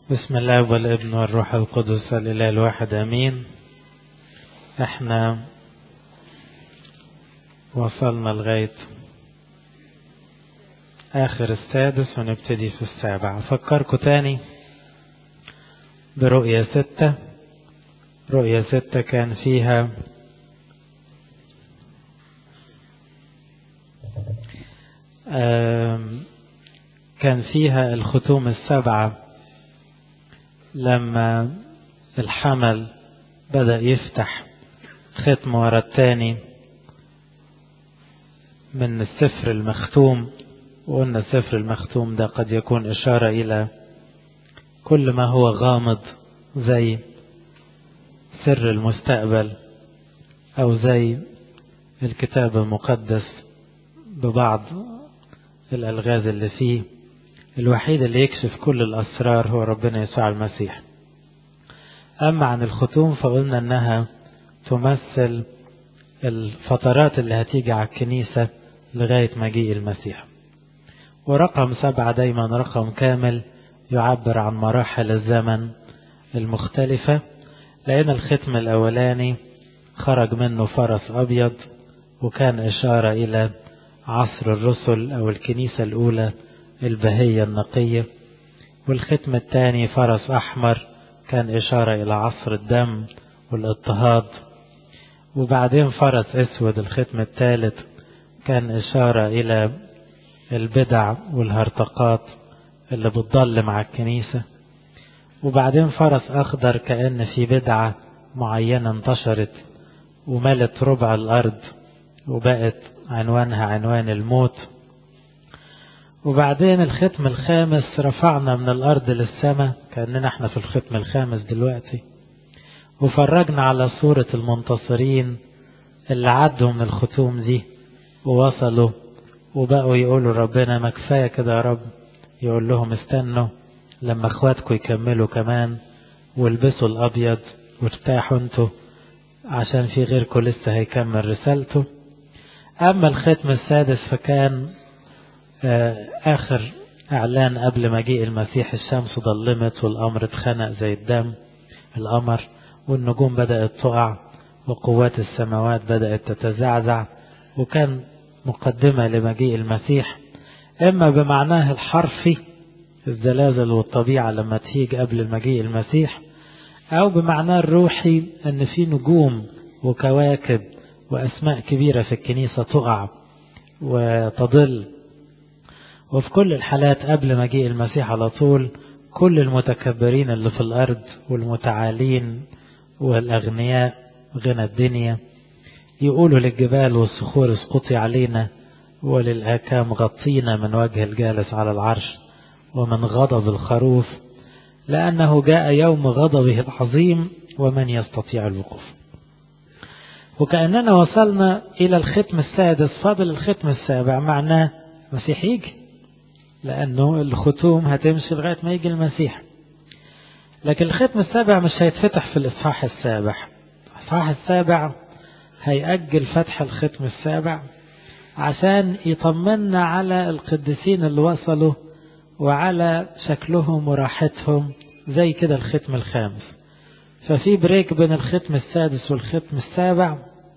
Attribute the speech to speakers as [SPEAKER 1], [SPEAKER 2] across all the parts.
[SPEAKER 1] بسم الله والابن والروح القدس الإله الواحد أمين احنا وصلنا لغاية آخر السادس ونبتدي في السابع أفكركم تاني برؤية ستة رؤية ستة كان فيها كان فيها الختوم السبعة لما الحمل بدأ يفتح ختم ورا التاني من السفر المختوم وقلنا السفر المختوم ده قد يكون إشارة إلى كل ما هو غامض زي سر المستقبل أو زي الكتاب المقدس ببعض الألغاز اللي فيه الوحيد اللي يكشف كل الأسرار هو ربنا يسوع المسيح أما عن الختوم فقلنا أنها تمثل الفترات اللي هتيجي على الكنيسة لغاية مجيء المسيح ورقم سبعة دايما رقم كامل يعبر عن مراحل الزمن المختلفة لأن الختم الأولاني خرج منه فرس أبيض وكان إشارة إلى عصر الرسل أو الكنيسة الأولى البهية النقية والختم الثاني فرس أحمر كان إشارة إلى عصر الدم والاضطهاد وبعدين فرس أسود الختم الثالث كان إشارة إلى البدع والهرطقات اللي بتضل مع الكنيسة وبعدين فرس أخضر كأن في بدعة معينة انتشرت وملت ربع الأرض وبقت عنوانها عنوان الموت وبعدين الختم الخامس رفعنا من الأرض للسماء كأننا احنا في الختم الخامس دلوقتي وفرجنا على صورة المنتصرين اللي عدوا من الختوم دي ووصلوا وبقوا يقولوا ربنا ما كفاية كده يا رب يقول لهم استنوا لما اخواتكم يكملوا كمان والبسوا الأبيض وارتاحوا انتوا عشان في غيركم لسه هيكمل رسالته أما الختم السادس فكان آخر إعلان قبل مجيء المسيح الشمس ضلمت والأمر اتخنق زي الدم القمر والنجوم بدأت تقع وقوات السماوات بدأت تتزعزع وكان مقدمة لمجيء المسيح إما بمعناه الحرفي الزلازل والطبيعة لما تهيج قبل مجيء المسيح أو بمعناه الروحي أن في نجوم وكواكب وأسماء كبيرة في الكنيسة تقع وتضل وفي كل الحالات قبل مجيء المسيح على طول كل المتكبرين اللي في الأرض والمتعالين والأغنياء غنى الدنيا يقولوا للجبال والصخور اسقطي علينا وللآكام غطينا من وجه الجالس على العرش ومن غضب الخروف لأنه جاء يوم غضبه العظيم ومن يستطيع الوقوف وكأننا وصلنا إلى الختم السادس فاضل الختم السابع معناه المسيح يجي لأنه الختوم هتمشي لغاية ما يجي المسيح لكن الختم السابع مش هيتفتح في الإصحاح السابع الإصحاح السابع هيأجل فتح الختم السابع عشان يطمنا على القديسين اللي وصلوا وعلى شكلهم وراحتهم زي كده الختم الخامس ففي بريك بين الختم السادس والختم السابع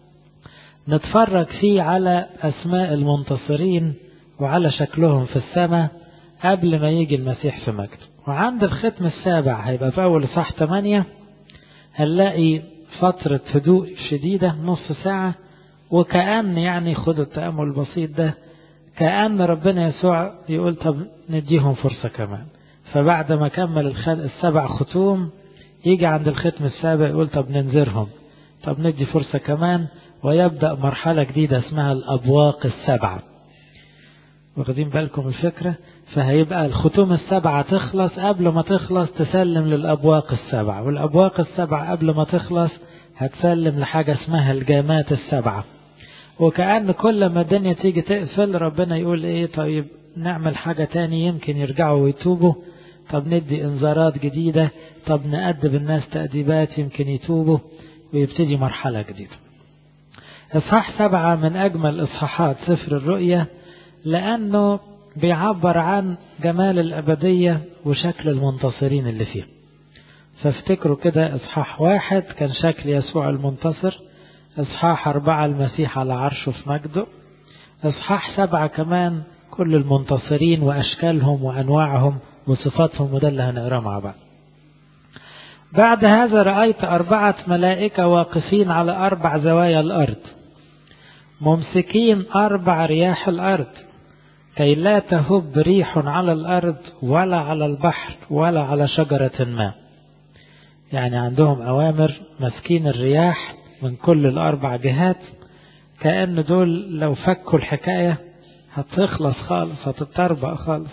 [SPEAKER 1] نتفرج فيه على أسماء المنتصرين وعلى شكلهم في السماء قبل ما يجي المسيح في مجد وعند الختم السابع هيبقى في أول صح 8 هنلاقي فترة هدوء شديدة نص ساعة وكأن يعني خد التأمل البسيط ده كأن ربنا يسوع يقول طب نديهم فرصة كمان فبعد ما كمل السبع ختوم يجي عند الختم السابع يقول طب ننذرهم طب ندي فرصة كمان ويبدأ مرحلة جديدة اسمها الأبواق السبعة واخدين بالكم الفكرة فهيبقى الختوم السبعة تخلص قبل ما تخلص تسلم للأبواق السبعة والأبواق السبعة قبل ما تخلص هتسلم لحاجة اسمها الجامات السبعة وكأن كل ما الدنيا تيجي تقفل ربنا يقول ايه طيب نعمل حاجة تاني يمكن يرجعوا ويتوبوا طب ندي انذارات جديدة طب نأدب الناس تأديبات يمكن يتوبوا ويبتدي مرحلة جديدة إصحاح سبعة من أجمل إصحاحات سفر الرؤية لأنه بيعبر عن جمال الأبدية وشكل المنتصرين اللي فيه فافتكروا كده إصحاح واحد كان شكل يسوع المنتصر إصحاح أربعة المسيح على عرشه في مجده إصحاح سبعة كمان كل المنتصرين وأشكالهم وأنواعهم وصفاتهم وده اللي هنقراه مع بعض بعد هذا رأيت أربعة ملائكة واقفين على أربع زوايا الأرض ممسكين أربع رياح الأرض كي لا تهب ريح على الأرض ولا على البحر ولا على شجرة ما يعني عندهم أوامر مسكين الرياح من كل الأربع جهات كأن دول لو فكوا الحكاية هتخلص خالص هتتربق خالص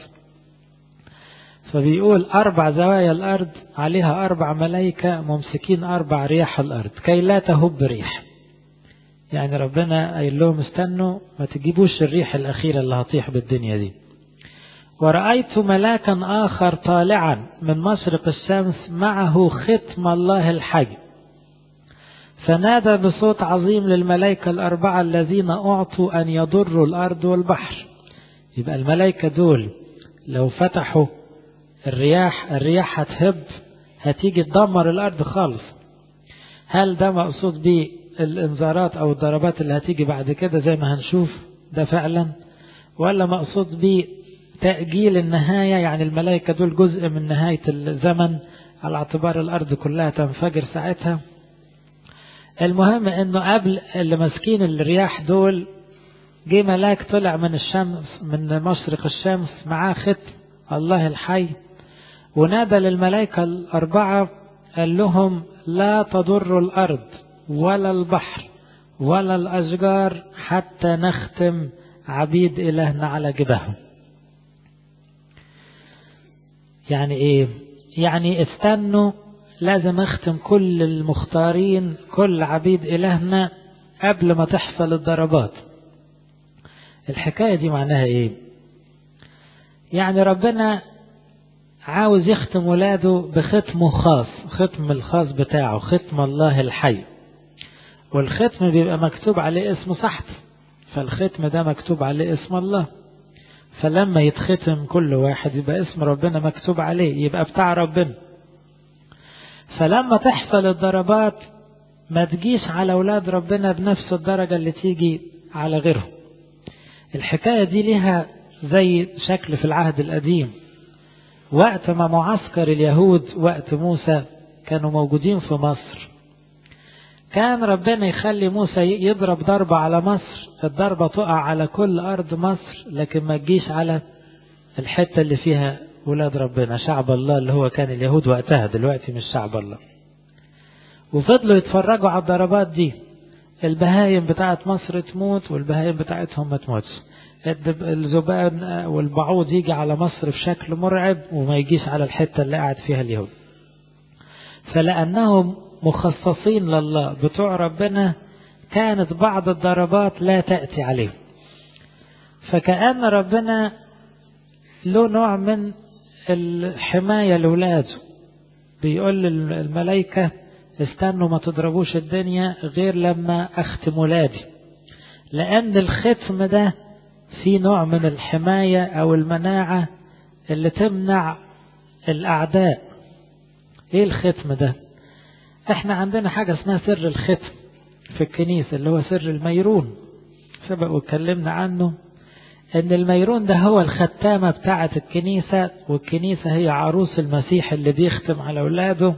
[SPEAKER 1] فبيقول أربع زوايا الأرض عليها أربع ملائكة ممسكين أربع رياح الأرض كي لا تهب ريح يعني ربنا قايل لهم استنوا ما تجيبوش الريح الأخيرة اللي هتطيح بالدنيا دي ورأيت ملاكا آخر طالعا من مشرق الشمس معه ختم الله الحي فنادى بصوت عظيم للملائكة الأربعة الذين أعطوا أن يضروا الأرض والبحر يبقى الملائكة دول لو فتحوا الرياح الرياح هتهب هتيجي تدمر الأرض خالص هل ده مقصود بيه الانذارات أو الضربات اللي هتيجي بعد كده زي ما هنشوف ده فعلا ولا مقصود بيه تأجيل النهاية يعني الملائكة دول جزء من نهاية الزمن على اعتبار الأرض كلها تنفجر ساعتها المهم انه قبل اللي ماسكين الرياح دول جه ملاك طلع من الشمس من مشرق الشمس معاه ختم الله الحي ونادى للملائكة الأربعة قال لهم لا تضر الأرض ولا البحر ولا الأشجار حتى نختم عبيد إلهنا على جبههم يعني إيه يعني استنوا لازم اختم كل المختارين كل عبيد إلهنا قبل ما تحصل الضربات الحكاية دي معناها ايه يعني ربنا عاوز يختم ولاده بختمه خاص ختم الخاص بتاعه ختم الله الحي والختم بيبقى مكتوب عليه اسمه صحت فالختم ده مكتوب عليه اسم الله فلما يتختم كل واحد يبقى اسم ربنا مكتوب عليه يبقى بتاع ربنا فلما تحصل الضربات ما تجيش على أولاد ربنا بنفس الدرجة اللي تيجي على غيرهم الحكاية دي لها زي شكل في العهد القديم وقت ما معسكر اليهود وقت موسى كانوا موجودين في مصر كان ربنا يخلي موسى يضرب ضربة على مصر الضربة تقع على كل أرض مصر لكن ما تجيش على الحتة اللي فيها ولاد ربنا شعب الله اللي هو كان اليهود وقتها دلوقتي مش شعب الله وفضلوا يتفرجوا على الضربات دي البهايم بتاعت مصر تموت والبهايم بتاعتهم ما تموتش الذبان والبعوض يجي على مصر بشكل مرعب وما يجيش على الحتة اللي قاعد فيها اليهود فلأنهم مخصصين لله بتوع ربنا كانت بعض الضربات لا تأتي عليهم فكأن ربنا له نوع من الحماية لولاده بيقول الملائكة استنوا ما تضربوش الدنيا غير لما أختم ولادي لأن الختم ده في نوع من الحماية أو المناعة اللي تمنع الأعداء إيه الختم ده احنا عندنا حاجة اسمها سر الختم في الكنيسة اللي هو سر الميرون سبق واتكلمنا عنه ان الميرون ده هو الختامة بتاعة الكنيسة والكنيسة هي عروس المسيح اللي بيختم على اولاده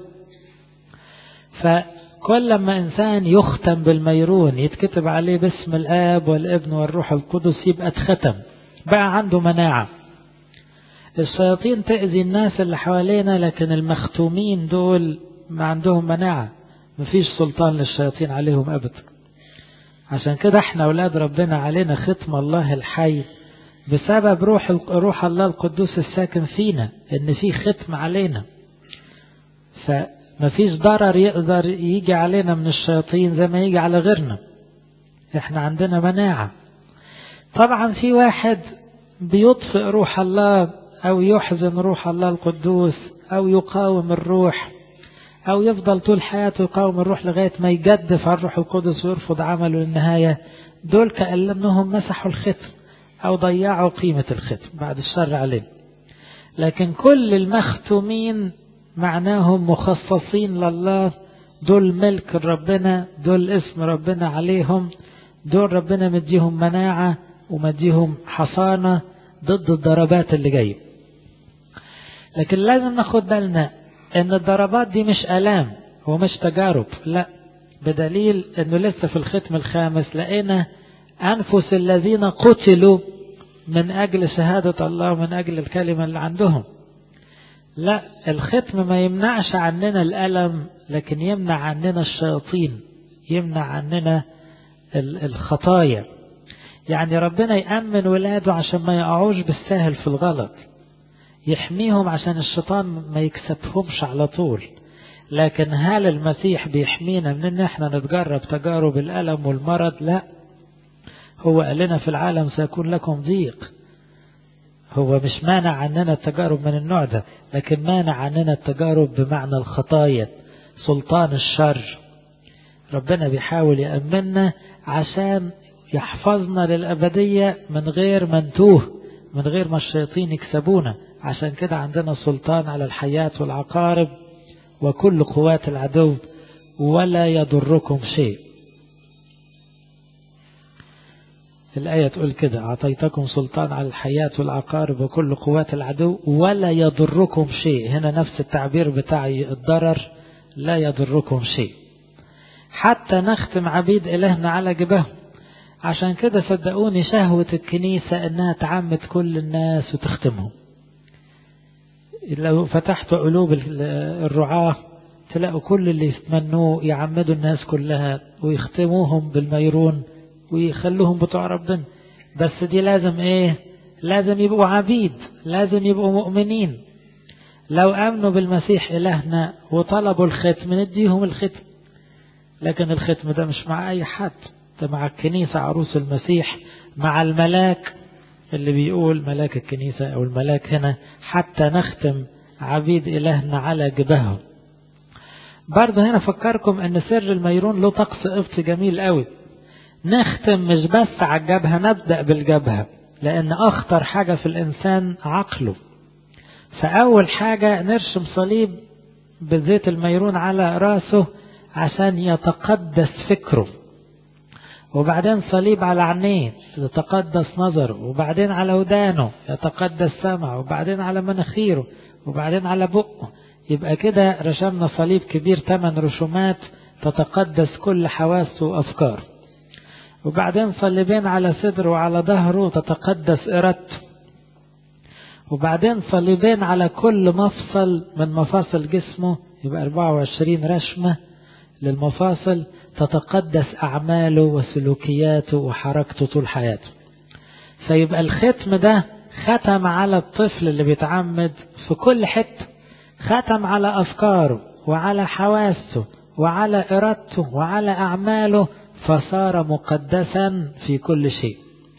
[SPEAKER 1] فكل ما انسان يختم بالميرون يتكتب عليه باسم الاب والابن والروح القدس يبقى اتختم بقى عنده مناعة الشياطين تأذي الناس اللي حوالينا لكن المختومين دول ما عندهم مناعة مفيش سلطان للشياطين عليهم أبدا عشان كده احنا أولاد ربنا علينا ختم الله الحي بسبب روح روح الله القدوس الساكن فينا ان في ختم علينا فمفيش ضرر يقدر يجي علينا من الشياطين زي ما يجي على غيرنا احنا عندنا مناعة طبعا في واحد بيطفئ روح الله او يحزن روح الله القدوس او يقاوم الروح او يفضل طول حياته يقاوم الروح لغاية ما يجدف على الروح القدس ويرفض عمله للنهاية دول كأنهم مسحوا الختم أو ضيعوا قيمة الختم بعد الشر عليهم لكن كل المختومين معناهم مخصصين لله دول ملك ربنا دول اسم ربنا عليهم دول ربنا مديهم مناعة ومديهم حصانة ضد الضربات اللي جايه لكن لازم ناخد بالنا ان الضربات دي مش الام ومش تجارب لا بدليل انه لسه في الختم الخامس لقينا انفس الذين قتلوا من اجل شهادة الله ومن اجل الكلمة اللي عندهم لا الختم ما يمنعش عننا الالم لكن يمنع عننا الشياطين يمنع عننا الخطايا يعني ربنا يأمن ولاده عشان ما يقعوش بالساهل في الغلط يحميهم عشان الشيطان ما يكسبهمش على طول لكن هل المسيح بيحمينا من ان احنا نتجرب تجارب الألم والمرض لا هو قال لنا في العالم سيكون لكم ضيق هو مش مانع عننا التجارب من النوع ده لكن مانع عننا التجارب بمعنى الخطايا سلطان الشر ربنا بيحاول يأمننا عشان يحفظنا للأبدية من غير ما نتوه من غير ما الشياطين يكسبونا عشان كده عندنا سلطان على الحياة والعقارب وكل قوات العدو ولا يضركم شيء الآية تقول كده أعطيتكم سلطان على الحياة والعقارب وكل قوات العدو ولا يضركم شيء هنا نفس التعبير بتاع الضرر لا يضركم شيء حتى نختم عبيد إلهنا على جبههم عشان كده صدقوني شهوة الكنيسة انها تعمد كل الناس وتختمهم لو فتحت قلوب الرعاة تلاقوا كل اللي يتمنوه يعمدوا الناس كلها ويختموهم بالميرون ويخلوهم بتوع ربنا بس دي لازم ايه لازم يبقوا عبيد لازم يبقوا مؤمنين لو امنوا بالمسيح الهنا وطلبوا الختم نديهم الختم لكن الختم ده مش مع اي حد ده مع الكنيسة عروس المسيح مع الملاك اللي بيقول ملاك الكنيسة أو الملاك هنا حتى نختم عبيد إلهنا على جبههم برضه هنا فكركم أن سر الميرون له طقس قبط جميل قوي نختم مش بس على الجبهة نبدأ بالجبهة لأن أخطر حاجة في الإنسان عقله فأول حاجة نرسم صليب بزيت الميرون على راسه عشان يتقدس فكره وبعدين صليب على عينيه يتقدس نظره وبعدين على ودانه يتقدس سمعه وبعدين على مناخيره وبعدين على بقه يبقى كده رسمنا صليب كبير ثمان رسومات تتقدس كل حواسه وأفكاره وبعدين صليبين على صدره وعلى ظهره تتقدس إرادته وبعدين صليبين على كل مفصل من مفاصل جسمه يبقى 24 رشمة للمفاصل تتقدس أعماله وسلوكياته وحركته طول حياته فيبقى الختم ده ختم على الطفل اللي بيتعمد في كل حتة ختم على أفكاره وعلى حواسه وعلى إرادته وعلى أعماله فصار مقدسا في كل شيء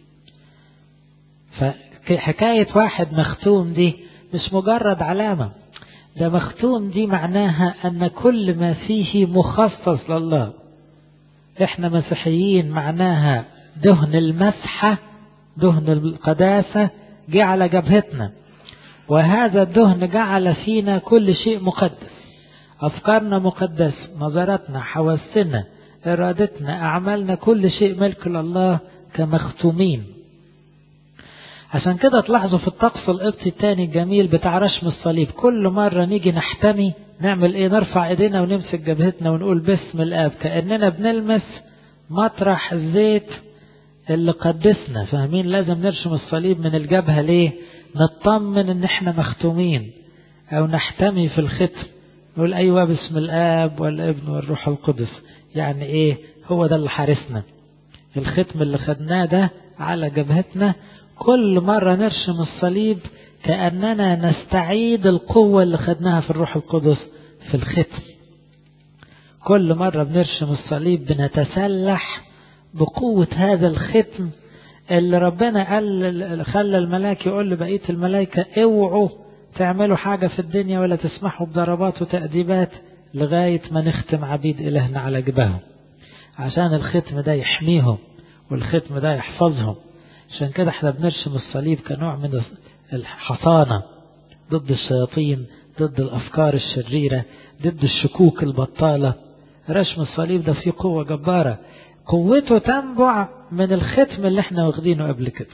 [SPEAKER 1] فحكاية واحد مختوم دي مش مجرد علامة ده مختوم دي معناها أن كل ما فيه مخصص لله احنا مسيحيين معناها دهن المسحة دهن القداسة جه على جبهتنا وهذا الدهن جعل فينا كل شيء مقدس أفكارنا مقدسة نظراتنا حواسنا إرادتنا أعمالنا كل شيء ملك لله كمختومين عشان كده تلاحظوا في الطقس القبطي التاني الجميل بتاع رشم الصليب كل مرة نيجي نحتمي نعمل ايه نرفع ايدينا ونمسك جبهتنا ونقول باسم الاب كأننا بنلمس مطرح الزيت اللي قدسنا فاهمين لازم نرشم الصليب من الجبهة ليه نطمن ان احنا مختومين او نحتمي في الختم نقول ايوه باسم الاب والابن والروح القدس يعني ايه هو ده اللي حارسنا الختم اللي خدناه ده على جبهتنا كل مرة نرشم الصليب كأننا نستعيد القوة اللي خدناها في الروح القدس في الختم كل مرة بنرشم الصليب بنتسلح بقوة هذا الختم اللي ربنا قال خلى الملاك يقول لبقية الملائكة اوعوا تعملوا حاجة في الدنيا ولا تسمحوا بضربات وتأديبات لغاية ما نختم عبيد إلهنا على جبههم عشان الختم ده يحميهم والختم ده يحفظهم عشان كده احنا بنرسم الصليب كنوع من الحصانة ضد الشياطين ضد الأفكار الشريرة ضد الشكوك البطالة رسم الصليب ده فيه قوة جبارة قوته تنبع من الختم اللي احنا واخدينه قبل كده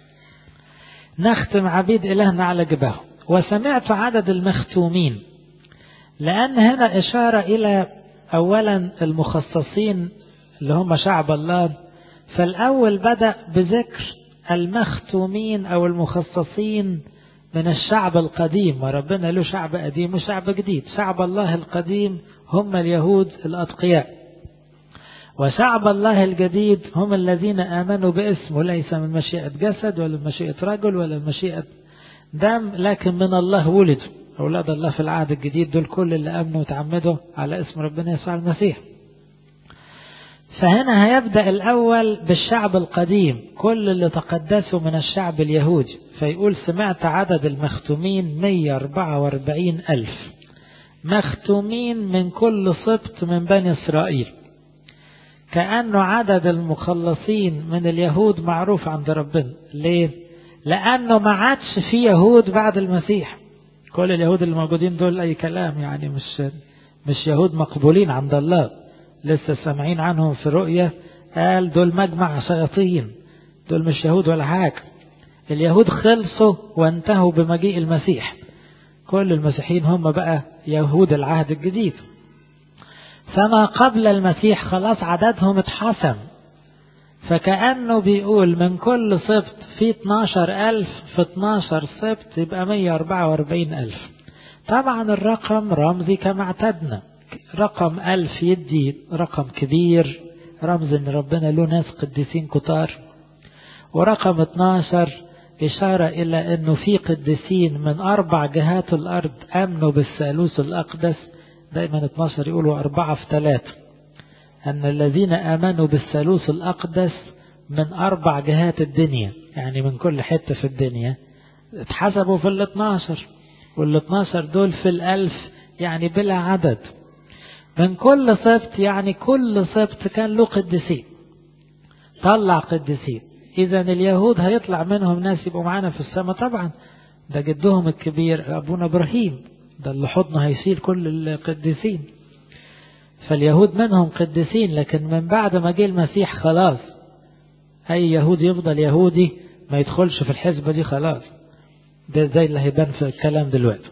[SPEAKER 1] نختم عبيد إلهنا على جباه وسمعت عدد المختومين لأن هنا إشارة إلى أولا المخصصين اللي هم شعب الله فالأول بدأ بذكر المختومين أو المخصصين من الشعب القديم وربنا له شعب قديم وشعب جديد شعب الله القديم هم اليهود الأتقياء وشعب الله الجديد هم الذين آمنوا باسمه ليس من مشيئة جسد ولا من مشيئة رجل ولا من مشيئة دم لكن من الله ولدوا أولاد الله في العهد الجديد دول كل اللي آمنوا وتعمدوا على اسم ربنا يسوع المسيح فهنا هيبدأ الأول بالشعب القديم كل اللي تقدسوا من الشعب اليهودي فيقول سمعت عدد المختومين 144 ألف مختومين من كل سبط من بني إسرائيل كأنه عدد المخلصين من اليهود معروف عند ربنا ليه؟ لأنه ما عادش في يهود بعد المسيح كل اليهود اللي موجودين دول أي كلام يعني مش مش يهود مقبولين عند الله لسه سامعين عنهم في رؤية قال دول مجمع شياطين دول مش يهود ولا حاجة اليهود خلصوا وانتهوا بمجيء المسيح كل المسيحيين هم بقى يهود العهد الجديد فما قبل المسيح خلاص عددهم اتحسم فكأنه بيقول من كل سبط في 12 ألف في 12 سبط يبقى 144 ألف طبعا الرقم رمزي كما اعتدنا رقم ألف يدي رقم كبير رمز ان ربنا له ناس قديسين كتار ورقم 12 إشارة إلى أنه في قديسين من أربع جهات الأرض أمنوا بالثالوث الأقدس دايما 12 يقولوا أربعة في ثلاثة أن الذين آمنوا بالثالوث الأقدس من أربع جهات الدنيا يعني من كل حتة في الدنيا اتحسبوا في ال 12 وال 12 دول في الألف يعني بلا عدد من كل سبت يعني كل سبت كان له قديسين طلع قديسين إذا اليهود هيطلع منهم ناس يبقوا معانا في السماء طبعا ده جدهم الكبير أبونا إبراهيم ده اللي حضنه هيشيل كل القديسين فاليهود منهم قديسين لكن من بعد ما جه المسيح خلاص أي يهودي يفضل يهودي ما يدخلش في الحسبة دي خلاص ده زي اللي هيبان في الكلام دلوقتي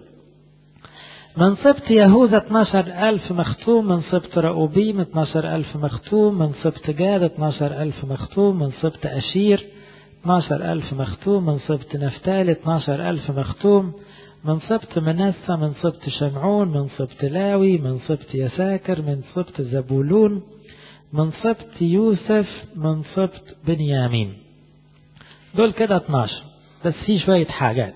[SPEAKER 1] من سبط يهوذا 12 ألف مختوم من سبط رأوبيم 12 ألف مختوم من سبط جاد 12 ألف مختوم من سبط أشير 12 ألف مختوم من سبط نفتالي 12 ألف مختوم من سبط منسى من سبط شمعون من سبط لاوي من سبط يساكر من سبط زبولون من سبط يوسف من سبط بنيامين دول كده 12 بس في شوية حاجات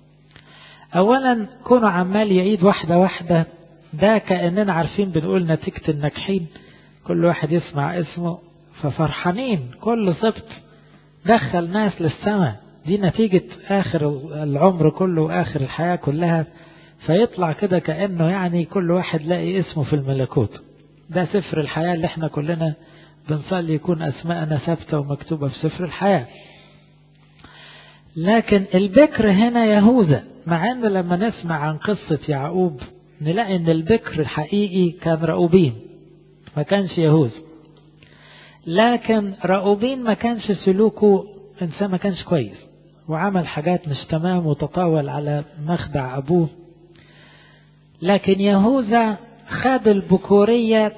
[SPEAKER 1] اولا كونه عمال يعيد واحدة واحدة ده كأننا عارفين بنقول نتيجة الناجحين كل واحد يسمع اسمه ففرحانين كل سبط دخل ناس للسماء دي نتيجة آخر العمر كله وآخر الحياة كلها فيطلع كده كأنه يعني كل واحد لاقي اسمه في الملكوت ده سفر الحياة اللي احنا كلنا بنصلي يكون أسماءنا ثابتة ومكتوبة في سفر الحياة لكن البكر هنا يهوذا مع ان لما نسمع عن قصة يعقوب نلاقي ان البكر الحقيقي كان رأوبين ما كانش يهوذا لكن رأوبين ما كانش سلوكه انسان ما كانش كويس وعمل حاجات مش تمام وتطاول على مخدع ابوه لكن يهوذا خد البكورية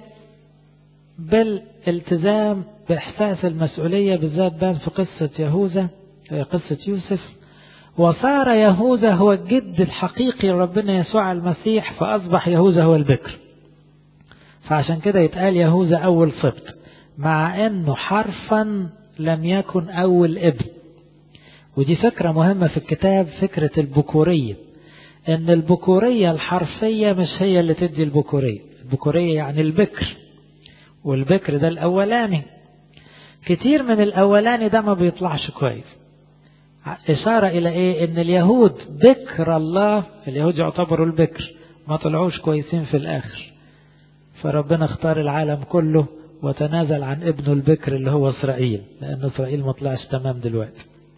[SPEAKER 1] بالالتزام بإحساس المسؤولية بالذات بان في قصة يهوذا قصة يوسف وصار يهوذا هو الجد الحقيقي لربنا يسوع المسيح فأصبح يهوذا هو البكر فعشان كده يتقال يهوذا أول سبط مع أنه حرفا لم يكن أول ابن ودي فكرة مهمة في الكتاب فكرة البكورية أن البكورية الحرفية مش هي اللي تدي البكورية البكورية يعني البكر والبكر ده الأولاني كتير من الأولاني ده ما بيطلعش كويس إشارة إلى إيه إن اليهود بكر الله اليهود يعتبروا البكر ما طلعوش كويسين في الآخر فربنا اختار العالم كله وتنازل عن ابنه البكر اللي هو إسرائيل لأن إسرائيل ما طلعش تمام دلوقتي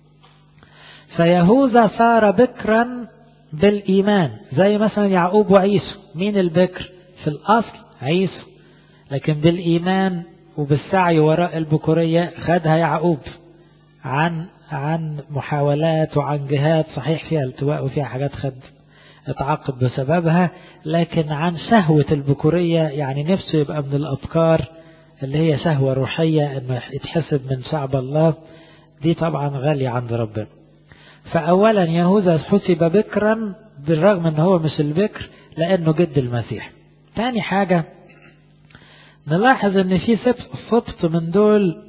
[SPEAKER 1] فيهوذا صار بكرا بالإيمان زي مثلا يعقوب وعيسو مين البكر في الأصل عيسو لكن بالإيمان وبالسعي وراء البكورية خدها يعقوب عن عن محاولات وعن جهات صحيح فيها التواء وفيها حاجات خد اتعاقب بسببها لكن عن شهوة البكورية يعني نفسه يبقى من الأبكار اللي هي شهوة روحية انه يتحسب من شعب الله دي طبعا غالية عند ربنا فأولا يهوذا حسب بكرا بالرغم ان هو مش البكر لأنه جد المسيح تاني حاجة نلاحظ ان في سبط من دول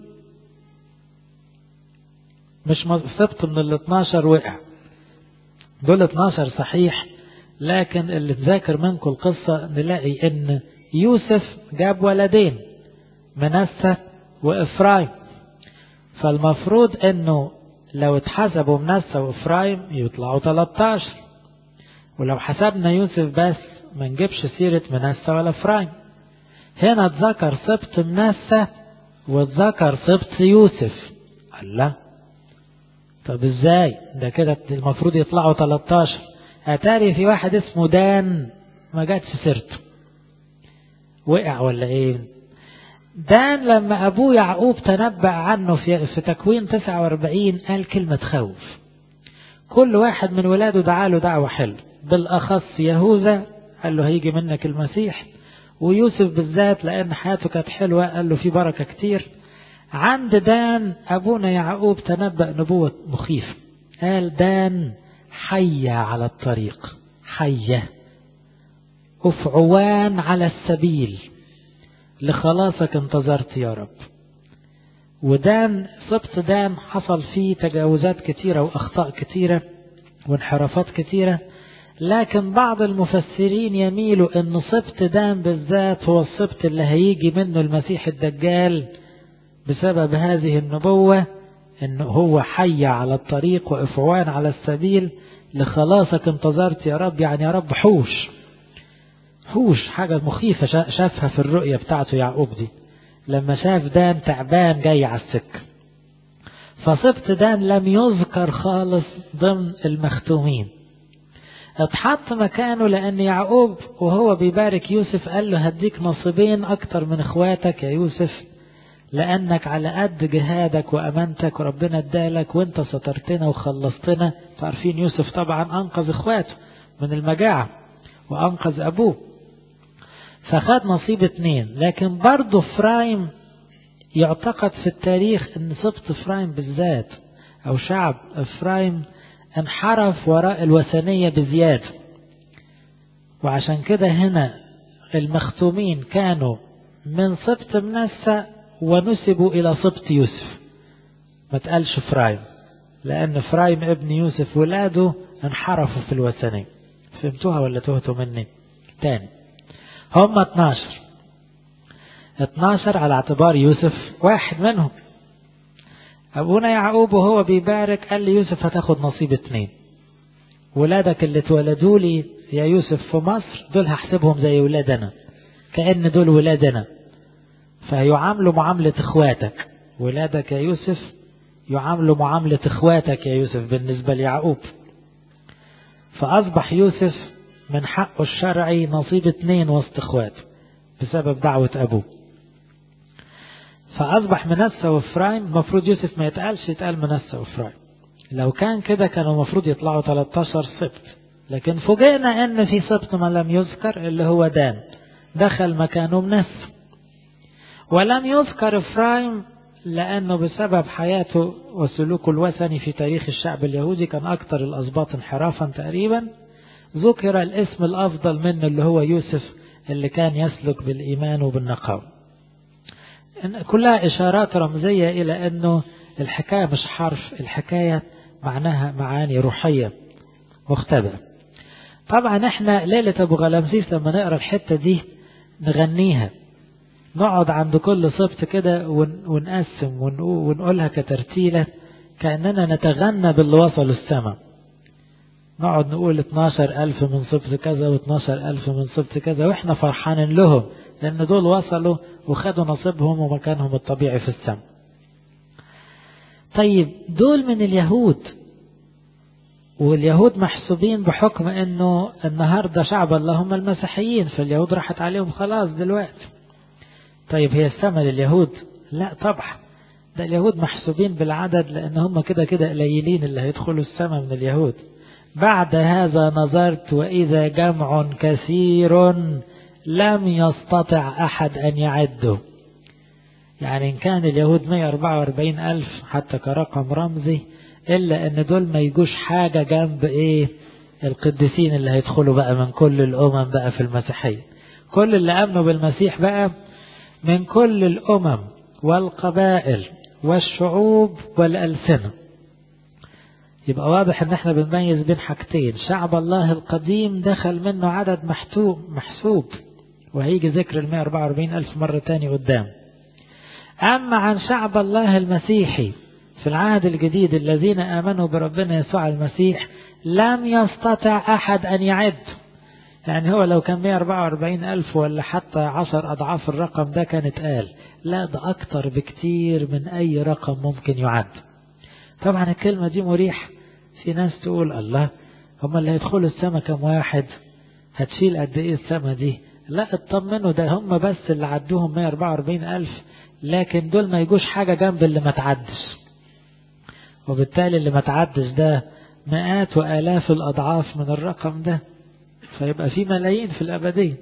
[SPEAKER 1] مش سبط من ال 12 وقع دول 12 صحيح لكن اللي تذاكر منكم القصة نلاقي ان يوسف جاب ولدين منسى وإفرايم فالمفروض انه لو اتحسبوا منسى وإفرايم يطلعوا 13 ولو حسبنا يوسف بس ما نجيبش سيرة منسى ولا إفرايم هنا اتذكر سبط منسى واتذكر سبط يوسف الله طب ازاي ده كده المفروض يطلعوا 13 اتاري في واحد اسمه دان ما جاتش سيرته وقع ولا ايه دان لما ابوه يعقوب تنبأ عنه في, في تكوين 49 قال كلمة خوف كل واحد من ولاده دعا له دعوة حلوة بالاخص يهوذا قال له هيجي منك المسيح ويوسف بالذات لان حياته كانت حلوة قال له في بركة كتير عند دان أبونا يعقوب تنبأ نبوة مخيفة قال دان حية على الطريق حية أفعوان على السبيل لخلاصك انتظرت يا رب ودان سبط دان حصل فيه تجاوزات كتيرة وأخطاء كتيرة وانحرافات كتيرة لكن بعض المفسرين يميلوا أن سبط دان بالذات هو السبط اللي هيجي منه المسيح الدجال بسبب هذه النبوة أنه هو حي على الطريق وإفعوان على السبيل لخلاصك انتظرت يا رب يعني يا رب حوش حوش حاجة مخيفة شافها في الرؤية بتاعته يعقوب دي لما شاف دان تعبان جاي على السكة فصبت دان لم يذكر خالص ضمن المختومين اتحط مكانه لأن يعقوب وهو بيبارك يوسف قال له هديك نصيبين أكتر من اخواتك يا يوسف لأنك على قد جهادك وأمانتك وربنا ادالك وانت سترتنا وخلصتنا عارفين يوسف طبعا أنقذ اخواته من المجاعة وأنقذ أبوه فخد نصيب اتنين لكن برضه فرايم يعتقد في التاريخ ان سبط فرايم بالذات او شعب افرايم انحرف وراء الوثنية بزيادة وعشان كده هنا المختومين كانوا من سبط منسى ونسبوا إلى سبط يوسف ما تقالش فرايم لأن فرايم ابن يوسف ولاده انحرفوا في الوثنية فهمتوها ولا تهتوا مني تاني هم 12 12 على اعتبار يوسف واحد منهم أبونا يعقوب وهو بيبارك قال لي يوسف هتاخد نصيب اتنين ولادك اللي اتولدوا لي يا يوسف في مصر دول هحسبهم زي ولادنا كأن دول ولادنا فيعاملوا معاملة اخواتك ولادك يا يوسف يعاملوا معاملة اخواتك يا يوسف بالنسبة ليعقوب فأصبح يوسف من حقه الشرعي نصيب اتنين وسط اخواته بسبب دعوة أبوه فأصبح منسى وفرايم المفروض يوسف ما يتقالش يتقال منسى وفرايم لو كان كده كانوا المفروض يطلعوا 13 سبت لكن فوجئنا ان في سبت ما لم يذكر اللي هو دان دخل مكانه منسى ولم يذكر افرايم لانه بسبب حياته وسلوكه الوثني في تاريخ الشعب اليهودي كان اكثر الاسباط انحرافا تقريبا ذكر الاسم الافضل منه اللي هو يوسف اللي كان يسلك بالايمان وبالنقاوه كلها إشارات رمزية إلى أنه الحكاية مش حرف الحكاية معناها معاني روحية مختبئة طبعا احنا ليلة أبو غلامسيس لما نقرأ الحتة دي نغنيها نقعد عند كل سبت كده ونقسم ونقولها كترتيلة كأننا نتغنى باللي وصلوا السماء نقعد نقول 12 ألف من سبت كذا و12 ألف من سبت كذا وإحنا فرحانين لهم لأن دول وصلوا وخدوا نصيبهم ومكانهم الطبيعي في السماء طيب دول من اليهود واليهود محسوبين بحكم انه النهاردة شعب الله هم المسيحيين فاليهود راحت عليهم خلاص دلوقتي طيب هي السماء لليهود لا طبعا ده اليهود محسوبين بالعدد لان هم كده كده قليلين اللي هيدخلوا السماء من اليهود بعد هذا نظرت واذا جمع كثير لم يستطع احد ان يعده يعني ان كان اليهود 144 الف حتى كرقم رمزي إلا أن دول ما يجوش حاجة جنب إيه القديسين اللي هيدخلوا بقى من كل الأمم بقى في المسيحية كل اللي أمنوا بالمسيح بقى من كل الأمم والقبائل والشعوب والألسنة يبقى واضح ان احنا بنميز بين حاجتين شعب الله القديم دخل منه عدد محتوب محسوب وهيجي ذكر ال 144 ألف مرة تاني قدام أما عن شعب الله المسيحي في العهد الجديد الذين آمنوا بربنا يسوع المسيح لم يستطع أحد أن يعد يعني هو لو كان 144 ألف ولا حتى عشر أضعاف الرقم ده كان اتقال لا ده أكتر بكتير من أي رقم ممكن يعد طبعا الكلمة دي مريح في ناس تقول الله هم اللي هيدخلوا السماء كم واحد هتشيل قد ايه السماء دي لا اطمنوا ده هم بس اللي عدوهم 144 ألف لكن دول ما يجوش حاجة جنب اللي ما تعدش وبالتالي اللي ما تعدش ده مئات وآلاف الأضعاف من الرقم ده فيبقى في ملايين في الأبدين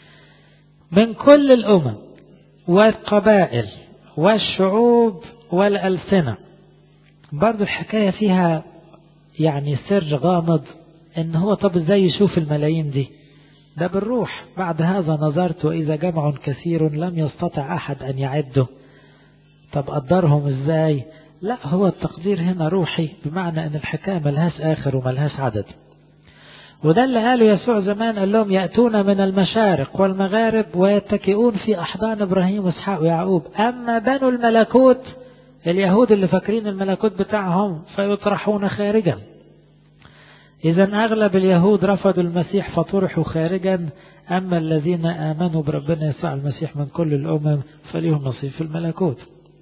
[SPEAKER 1] من كل الأمم والقبائل والشعوب والألسنة برضو الحكاية فيها يعني سر غامض ان هو طب ازاي يشوف الملايين دي ده بالروح بعد هذا نظرت وإذا جمع كثير لم يستطع أحد أن يعده طب قدرهم ازاي لا هو التقدير هنا روحي بمعنى ان الحكاية ملهاش آخر وملهاش عدد وده اللي قاله يسوع زمان قال لهم يأتون من المشارق والمغارب ويتكئون في أحضان إبراهيم وإسحاق ويعقوب أما بنو الملكوت اليهود اللي فاكرين الملكوت بتاعهم فيطرحون خارجا إذا أغلب اليهود رفضوا المسيح فطرحوا خارجا أما الذين آمنوا بربنا يسوع المسيح من كل الأمم فليهم نصيب في الملكوت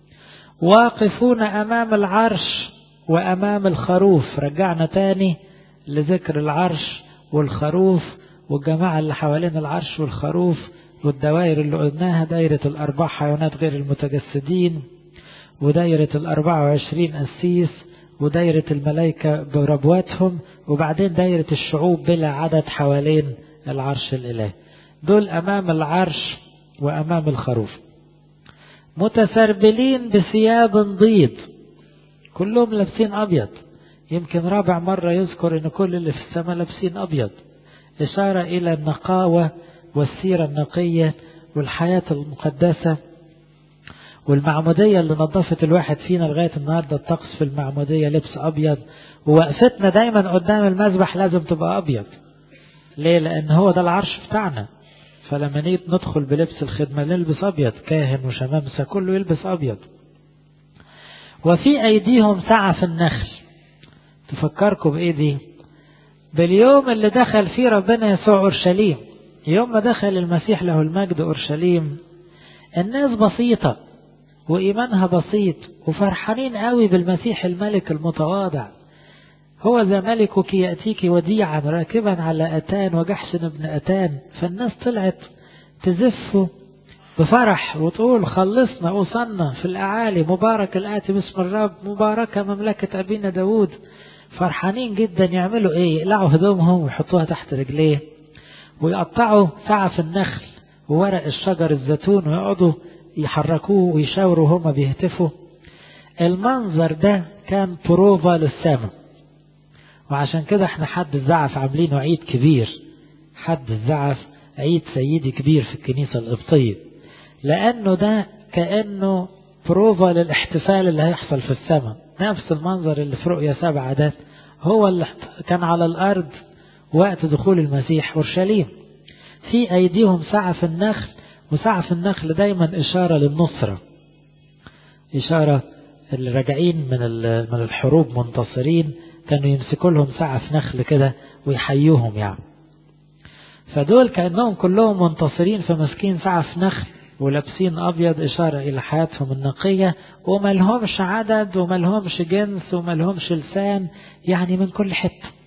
[SPEAKER 1] واقفون أمام العرش وأمام الخروف رجعنا تاني لذكر العرش والخروف والجماعة اللي حوالين العرش والخروف والدوائر اللي قلناها دايرة الأربع حيوانات غير المتجسدين ودايرة الأربعة وعشرين أسيس ودايرة الملائكة بربواتهم وبعدين دايرة الشعوب بلا عدد حوالين العرش الإلهي دول أمام العرش وأمام الخروف متسربلين بثياب بيض كلهم لابسين أبيض يمكن رابع مرة يذكر أن كل اللي في السماء لابسين أبيض إشارة إلى النقاوة والسيرة النقية والحياة المقدسة والمعمودية اللي نظفت الواحد فينا لغاية النهاردة الطقس في المعمودية لبس أبيض ووقفتنا دايما قدام المذبح لازم تبقى أبيض ليه لأن هو ده العرش بتاعنا فلما نيجي ندخل بلبس الخدمة نلبس أبيض كاهن وشمامسة كله يلبس أبيض وفي أيديهم سعف النخل تفكركم بإيه دي باليوم اللي دخل فيه ربنا يسوع أورشليم يوم ما دخل المسيح له المجد أورشليم الناس بسيطة وإيمانها بسيط وفرحانين قوي بالمسيح الملك المتواضع هو ذا ملكك يأتيك وديعا راكبا على أتان وجحشن ابن أتان فالناس طلعت تزفه بفرح وتقول خلصنا وصلنا في الأعالي مبارك الآتي باسم الرب مباركة مملكة أبينا داود فرحانين جدا يعملوا ايه يقلعوا هدومهم ويحطوها تحت رجليه ويقطعوا سعف النخل وورق الشجر الزيتون ويقعدوا يحركوه ويشاوروا هما بيهتفوا المنظر ده كان بروفا للسماء وعشان كده احنا حد الزعف عاملينه عيد كبير حد الزعف عيد سيدي كبير في الكنيسة القبطية لأنه ده كأنه بروفا للاحتفال اللي هيحصل في السماء نفس المنظر اللي في رؤية سبعة ده هو اللي كان على الأرض وقت دخول المسيح أورشليم في أيديهم سعف النخل وسعف النخل دايما إشارة للنصرة إشارة اللي راجعين من من الحروب منتصرين كانوا يمسكوا لهم سعف نخل كده ويحيوهم يعني فدول كأنهم كلهم منتصرين فماسكين سعف نخل ولابسين أبيض إشارة إلى حياتهم النقية وما لهمش عدد وما لهمش جنس وما لهمش لسان يعني من كل حتة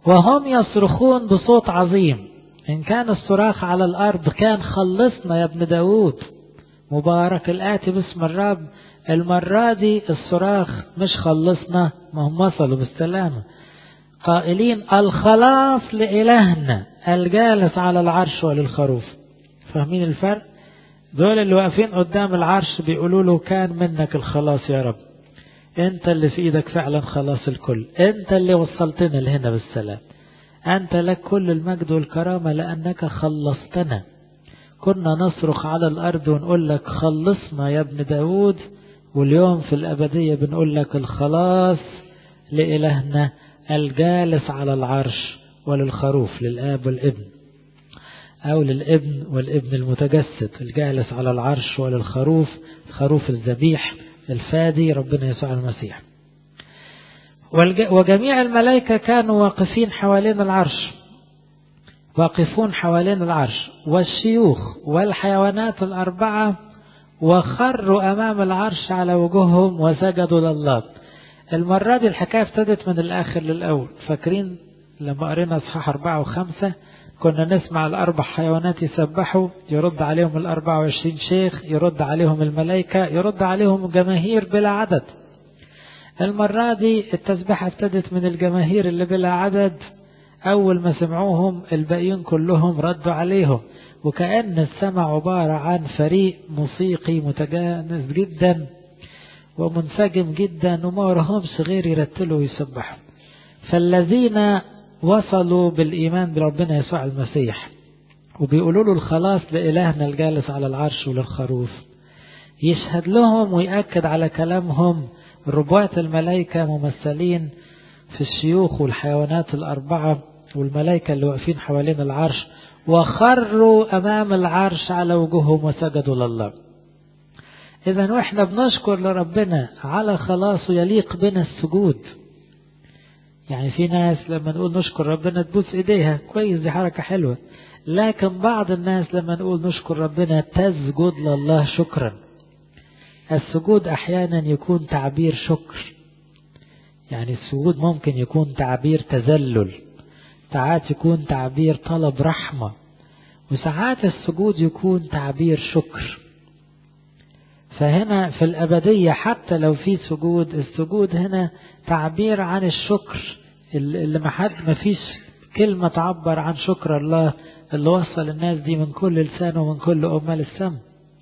[SPEAKER 1] وهم يصرخون بصوت عظيم إن كان الصراخ على الأرض كان خلصنا يا ابن داود مبارك الآتي باسم الرب المرة دي الصراخ مش خلصنا ما هم وصلوا بالسلامة قائلين الخلاص لإلهنا الجالس على العرش وللخروف فاهمين الفرق دول اللي واقفين قدام العرش بيقولوا له كان منك الخلاص يا رب انت اللي في ايدك فعلا خلاص الكل انت اللي وصلتنا لهنا بالسلام انت لك كل المجد والكرامة لانك خلصتنا كنا نصرخ على الارض ونقول لك خلصنا يا ابن داود واليوم في الابدية بنقول لك الخلاص لإلهنا الجالس على العرش وللخروف للآب والابن أو للابن والابن المتجسد الجالس على العرش وللخروف خروف الذبيح الفادي ربنا يسوع المسيح وجميع الملائكة كانوا واقفين حوالين العرش واقفون حوالين العرش والشيوخ والحيوانات الأربعة وخروا أمام العرش على وجوههم وسجدوا لله المرة دي الحكاية ابتدت من الآخر للأول فاكرين لما قرينا اصحاح أربعة وخمسة كنا نسمع الأربع حيوانات يسبحوا يرد عليهم الأربع وعشرين شيخ يرد عليهم الملائكة يرد عليهم جماهير بلا عدد المرة دي التسبيحة ابتدت من الجماهير اللي بلا عدد أول ما سمعوهم الباقيين كلهم ردوا عليهم وكأن السمع عبارة عن فريق موسيقي متجانس جدا ومنسجم جدا وما ورهمش غير يرتلوا ويسبحوا فالذين وصلوا بالإيمان بربنا يسوع المسيح وبيقولوا له الخلاص لإلهنا الجالس على العرش وللخروف يشهد لهم ويأكد على كلامهم ربوات الملائكة ممثلين في الشيوخ والحيوانات الأربعة والملائكة اللي واقفين حوالين العرش وخروا أمام العرش على وجوههم وسجدوا لله إذا وإحنا بنشكر لربنا على خلاصه يليق بنا السجود يعني في ناس لما نقول نشكر ربنا تبوس ايديها كويس دي حركة حلوة لكن بعض الناس لما نقول نشكر ربنا تسجد لله شكرا السجود احيانا يكون تعبير شكر يعني السجود ممكن يكون تعبير تذلل ساعات يكون تعبير طلب رحمة وساعات السجود يكون تعبير شكر فهنا في الأبدية حتى لو في سجود السجود هنا تعبير عن الشكر اللي ما حد ما فيش كلمة تعبر عن شكر الله اللي وصل الناس دي من كل لسان ومن كل أمة للسم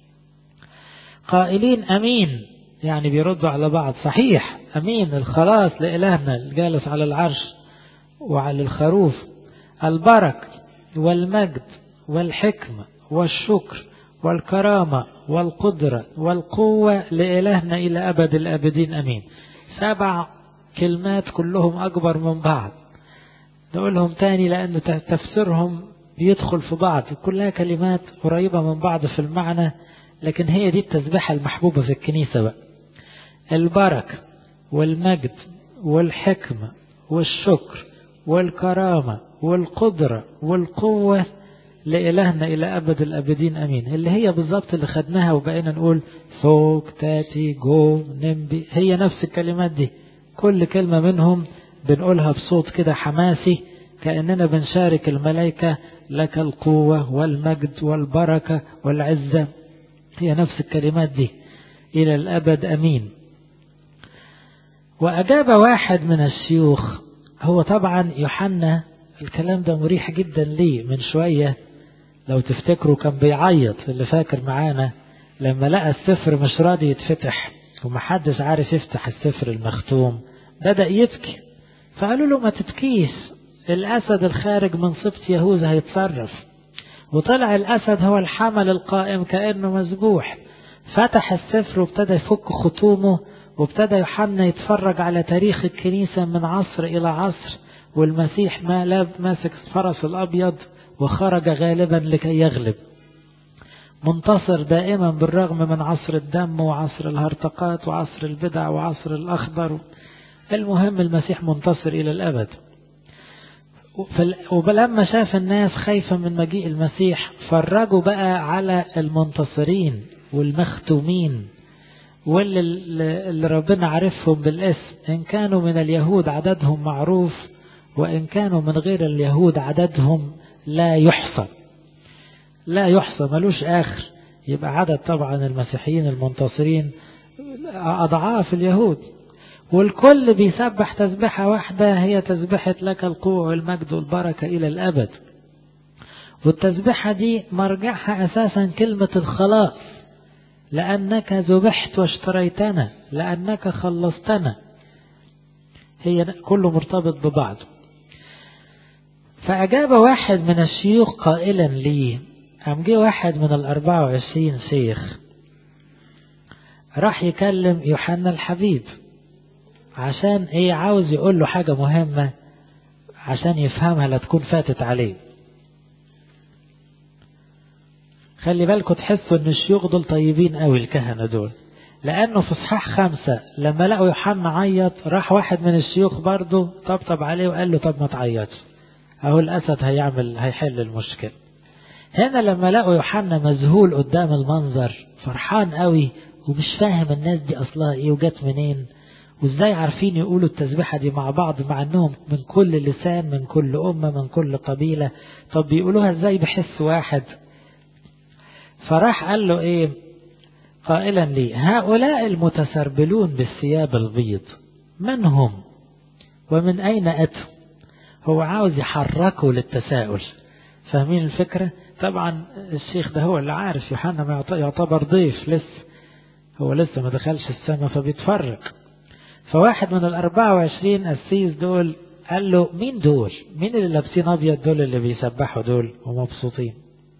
[SPEAKER 1] قائلين أمين يعني بيردوا على بعض صحيح أمين الخلاص لإلهنا الجالس على العرش وعلى الخروف البرك والمجد والحكمة والشكر والكرامة والقدرة والقوة لإلهنا إلى أبد الأبدين أمين سبع كلمات كلهم أكبر من بعض نقولهم تاني لأن تفسيرهم بيدخل في بعض كلها كلمات قريبة من بعض في المعنى لكن هي دي التسبيحة المحبوبة في الكنيسة بقى البركة والمجد والحكمة والشكر والكرامة والقدرة والقوة لإلهنا إلى أبد الأبدين أمين اللي هي بالظبط اللي خدناها وبقينا نقول فوق تاتي جو نمبي هي نفس الكلمات دي كل كلمة منهم بنقولها بصوت كده حماسي كأننا بنشارك الملائكة لك القوة والمجد والبركة والعزة هي نفس الكلمات دي إلى الأبد أمين وأجاب واحد من الشيوخ هو طبعا يوحنا الكلام ده مريح جدا ليه من شوية لو تفتكروا كان بيعيط اللي فاكر معانا لما لقى السفر مش راضي يتفتح ومحدش عارف يفتح السفر المختوم بدأ يبكي فقالوا له ما تبكيش الأسد الخارج من سبط يهوذا هيتصرف وطلع الأسد هو الحمل القائم كأنه مذبوح فتح السفر وابتدى يفك ختومه وابتدى يوحنا يتفرج على تاريخ الكنيسة من عصر إلى عصر والمسيح ما لاب ماسك الفرس الأبيض وخرج غالبا لكي يغلب منتصر دائما بالرغم من عصر الدم وعصر الهرطقات وعصر البدع وعصر الأخضر المهم المسيح منتصر إلى الأبد ولما شاف الناس خايفة من مجيء المسيح فرجوا بقى على المنتصرين والمختومين واللي اللي ربنا عرفهم بالاسم إن كانوا من اليهود عددهم معروف وإن كانوا من غير اليهود عددهم لا يحصى لا يحصى ملوش آخر يبقى عدد طبعا المسيحيين المنتصرين أضعاف اليهود والكل بيسبح تسبحة واحدة هي تسبحة لك القوة والمجد والبركة إلى الأبد والتسبحة دي مرجعها أساسا كلمة الخلاص لأنك ذبحت واشتريتنا لأنك خلصتنا هي كله مرتبط ببعض فأجاب واحد من الشيوخ قائلا لي أم جه واحد من الأربعة وعشرين شيخ راح يكلم يوحنا الحبيب عشان ايه عاوز يقول له حاجة مهمة عشان يفهمها لا تكون فاتت عليه خلي بالكم تحسوا ان الشيوخ دول طيبين قوي الكهنة دول لانه في اصحاح خمسة لما لقوا يوحنا عيط راح واحد من الشيوخ برضه طبطب عليه وقال له طب ما تعيطش اهو الاسد هيعمل هيحل المشكلة هنا لما لقوا يوحنا مذهول قدام المنظر فرحان قوي ومش فاهم الناس دي اصلها ايه وجت منين وازاي عارفين يقولوا التسبيحة دي مع بعض مع انهم من كل لسان من كل امة من كل قبيلة طب بيقولوها ازاي بحس واحد فراح قال له ايه قائلا لي هؤلاء المتسربلون بالثياب البيض من هم ومن اين اتوا هو عاوز يحركه للتساؤل فاهمين الفكرة طبعا الشيخ ده هو اللي عارف يوحنا ما يعتبر ضيف لسه هو لسه ما دخلش السماء فبيتفرج فواحد من الأربعة وعشرين أسيس دول قال له مين دول مين اللي لابسين أبيض دول اللي بيسبحوا دول ومبسوطين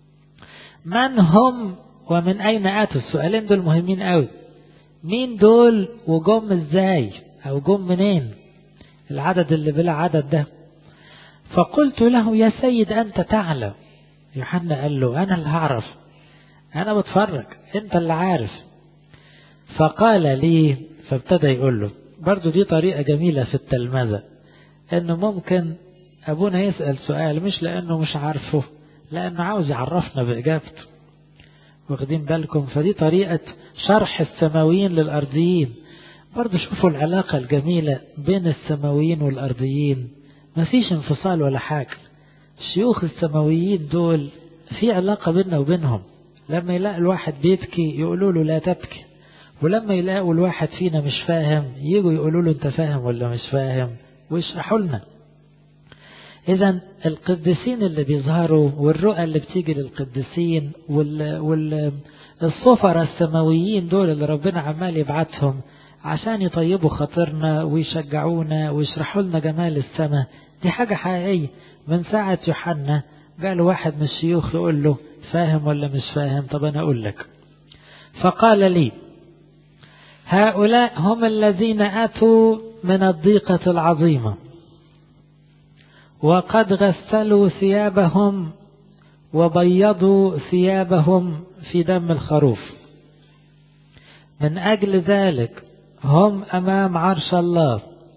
[SPEAKER 1] من هم ومن أين أتوا السؤالين دول مهمين قوي مين دول وجم ازاي أو جم منين العدد اللي بلا عدد ده فقلت له يا سيد أنت تعلم يوحنا قال له أنا اللي هعرف أنا بتفرج أنت اللي عارف فقال لي فابتدى يقول له برضو دي طريقة جميلة في التلمذة انه ممكن ابونا يسأل سؤال مش لانه مش عارفه لانه عاوز يعرفنا باجابته واخدين بالكم فدي طريقة شرح السماويين للارضيين برضو شوفوا العلاقة الجميلة بين السماويين والارضيين مفيش انفصال ولا حاجة الشيوخ السماويين دول في علاقة بيننا وبينهم لما يلاقي الواحد بيبكي يقولوا له لا تبكي ولما يلاقوا الواحد فينا مش فاهم يجوا يقولوا له انت فاهم ولا مش فاهم ويشرحوا لنا اذا القديسين اللي بيظهروا والرؤى اللي بتيجي للقديسين وال وال السفراء السماويين دول اللي ربنا عمال يبعتهم عشان يطيبوا خاطرنا ويشجعونا ويشرحوا لنا جمال السماء دي حاجة حقيقية من ساعة يوحنا قال واحد من الشيوخ يقول له فاهم ولا مش فاهم طب انا اقول لك فقال لي هؤلاء هم الذين أتوا من الضيقة العظيمة وقد غسلوا ثيابهم وبيضوا ثيابهم في دم الخروف من أجل ذلك هم أمام عرش الله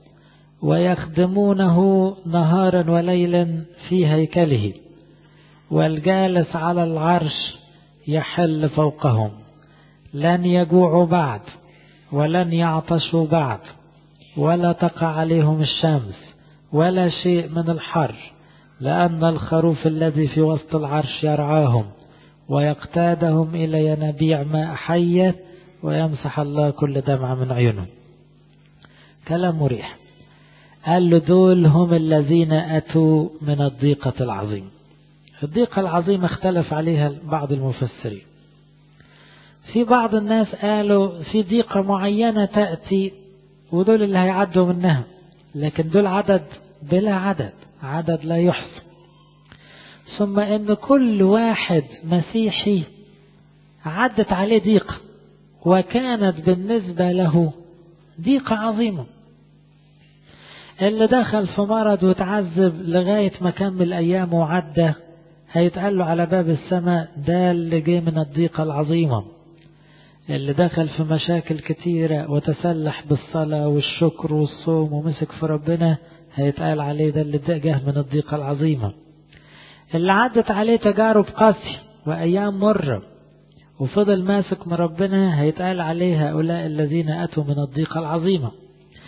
[SPEAKER 1] ويخدمونه نهارا وليلا في هيكله والجالس على العرش يحل فوقهم لن يجوعوا بعد ولن يعطشوا بعد ولا تقع عليهم الشمس ولا شيء من الحر لأن الخروف الذي في وسط العرش يرعاهم ويقتادهم إلى ينابيع ماء حية ويمسح الله كل دمعة من عيونهم كلام مريح قال له دول هم الذين أتوا من الضيقة العظيمة الضيقة العظيمة اختلف عليها بعض المفسرين في بعض الناس قالوا في ضيقة معينة تأتي ودول اللي هيعدوا منها لكن دول عدد بلا عدد عدد لا يحصى ثم ان كل واحد مسيحي عدت عليه ضيقة وكانت بالنسبة له ضيقة عظيمة اللي دخل في مرض وتعذب لغاية ما كمل أيامه وعدى هيتقال له على باب السماء ده اللي جه من الضيقة العظيمة اللي دخل في مشاكل كتيرة وتسلح بالصلاة والشكر والصوم ومسك في ربنا هيتقال عليه ده اللي جه من الضيقة العظيمة اللي عدت عليه تجارب قاسية وأيام مرة وفضل ماسك من ربنا هيتقال عليه هؤلاء الذين أتوا من الضيقة العظيمة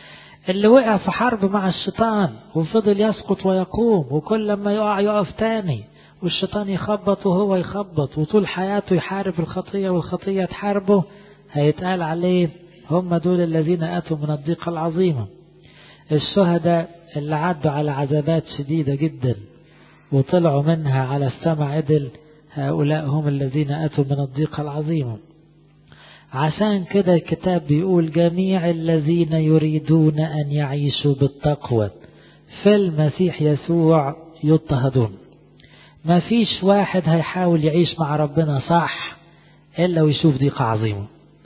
[SPEAKER 1] اللي وقع في حرب مع الشيطان وفضل يسقط ويقوم وكل لما يقع يقف تاني والشيطان يخبط وهو يخبط وطول حياته يحارب الخطية والخطية تحاربه هيتقال عليه هم دول الذين أتوا من الضيقة العظيمة الشهداء اللي عدوا على عذابات شديدة جدا وطلعوا منها على السمع عدل هؤلاء هم الذين أتوا من الضيقة العظيمة عشان كده الكتاب بيقول جميع الذين يريدون أن يعيشوا بالتقوى في المسيح يسوع يضطهدون ما فيش واحد هيحاول يعيش مع ربنا صح إلا ويشوف ضيقة عظيمة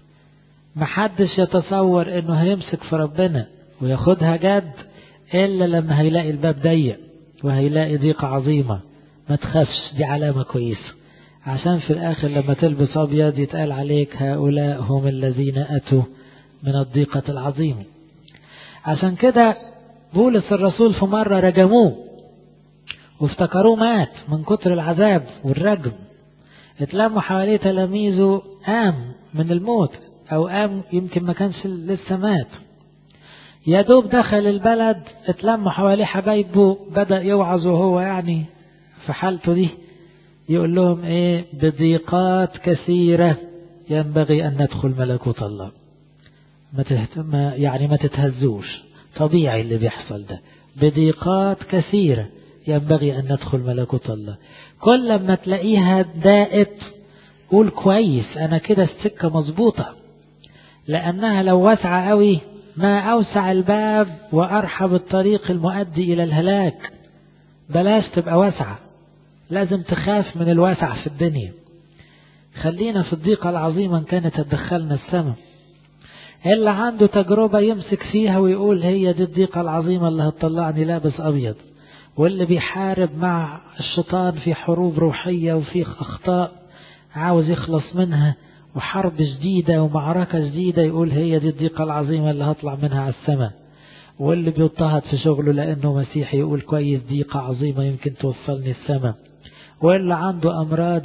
[SPEAKER 1] محدش يتصور انه هيمسك في ربنا وياخدها جد الا لما هيلاقي الباب ضيق وهيلاقي ضيقة عظيمة ما تخافش دي علامة كويسة عشان في الاخر لما تلبس ابيض يتقال عليك هؤلاء هم الذين اتوا من الضيقة العظيمة عشان كده بولس الرسول في مرة رجموه وافتكروه مات من كتر العذاب والرجم اتلموا حواليه تلاميذه قام من الموت او قام يمكن ما كانش لسه مات يا دوب دخل البلد اتلموا حواليه حبايبه بدأ يوعظ وهو يعني في حالته دي يقول لهم ايه بضيقات كثيرة ينبغي ان ندخل ملكوت الله ما تهتم يعني ما تتهزوش طبيعي اللي بيحصل ده بضيقات كثيرة ينبغي ان ندخل ملكوت الله كل ما تلاقيها دائت قول كويس انا كده السكة مظبوطة لأنها لو واسعة قوي ما أوسع الباب وأرحب الطريق المؤدي إلى الهلاك بلاش تبقى واسعة لازم تخاف من الواسع في الدنيا خلينا في الضيقة العظيمة إن كانت تدخلنا السماء اللي عنده تجربة يمسك فيها ويقول هي دي الضيقة العظيمة اللي هتطلعني لابس أبيض واللي بيحارب مع الشيطان في حروب روحية وفي أخطاء عاوز يخلص منها وحرب جديدة ومعركة جديدة يقول هي دي الضيقة العظيمة اللي هطلع منها على السماء واللي بيضطهد في شغله لأنه مسيحي يقول كويس ضيقة عظيمة يمكن توصلني السماء واللي عنده أمراض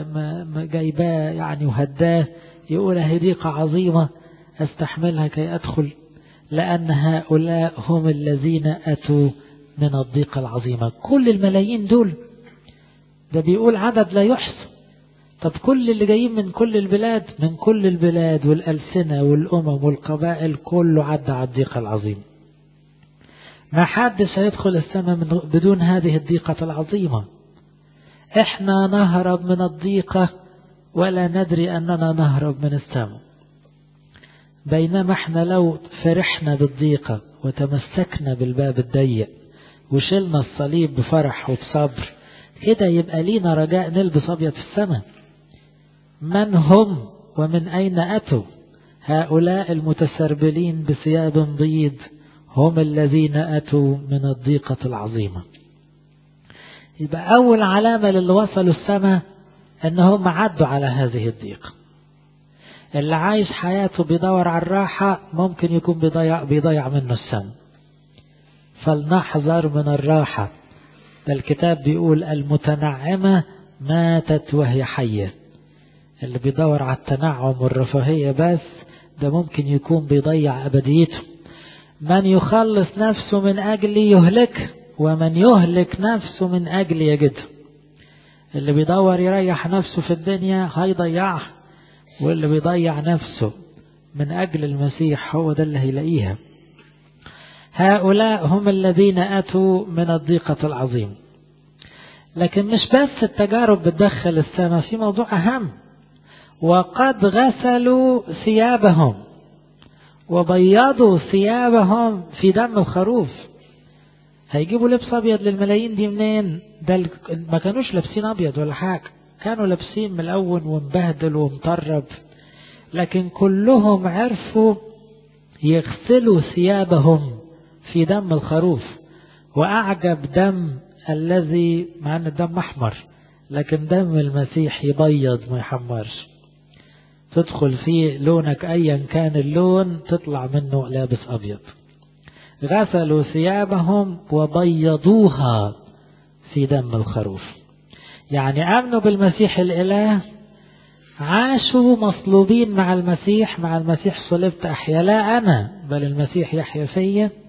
[SPEAKER 1] جايباه يعني وهداه يقول هي ضيقة عظيمة استحملها كي أدخل لأن هؤلاء هم الذين أتوا من الضيقة العظيمة كل الملايين دول ده بيقول عدد لا يحصى طب كل اللي جايين من كل البلاد من كل البلاد والألسنة والأمم والقبائل كله عدى على الضيقة العظيمة ما حدش هيدخل السماء من بدون هذه الضيقة العظيمة احنا نهرب من الضيقة ولا ندري أننا نهرب من السماء بينما احنا لو فرحنا بالضيقة وتمسكنا بالباب الضيق وشلنا الصليب بفرح وبصبر كده يبقى لينا رجاء نلبس أبيض في السماء من هم ومن أين أتوا هؤلاء المتسربلين بثياب بيض هم الذين أتوا من الضيقة العظيمة يبقى أول علامة للي وصلوا السماء أنهم عدوا على هذه الضيقة اللي عايش حياته بيدور على الراحة ممكن يكون بيضيع, بيضيع منه السماء فلنحذر من الراحة ده الكتاب بيقول المتنعمة ماتت وهي حية اللي بيدور على التنعم والرفاهية بس ده ممكن يكون بيضيع أبديته من يخلص نفسه من أجل يهلك ومن يهلك نفسه من أجل يجد اللي بيدور يريح نفسه في الدنيا هيضيعها واللي بيضيع نفسه من أجل المسيح هو ده اللي هيلاقيها هؤلاء هم الذين أتوا من الضيقة العظيم لكن مش بس التجارب بتدخل السماء في موضوع أهم وقد غسلوا ثيابهم وبيضوا ثيابهم في دم الخروف هيجيبوا لبس ابيض للملايين دي منين ده ما كانوش لابسين ابيض ولا حاجه كانوا لابسين ملون ومبهدل ومطرب لكن كلهم عرفوا يغسلوا ثيابهم في دم الخروف واعجب دم الذي مع ان الدم احمر لكن دم المسيح يبيض ما يحمرش تدخل فيه لونك ايا كان اللون تطلع منه لابس ابيض غسلوا ثيابهم وبيضوها في دم الخروف يعني امنوا بالمسيح الاله عاشوا مصلوبين مع المسيح مع المسيح صلبت احيا لا انا بل المسيح يحيا فيا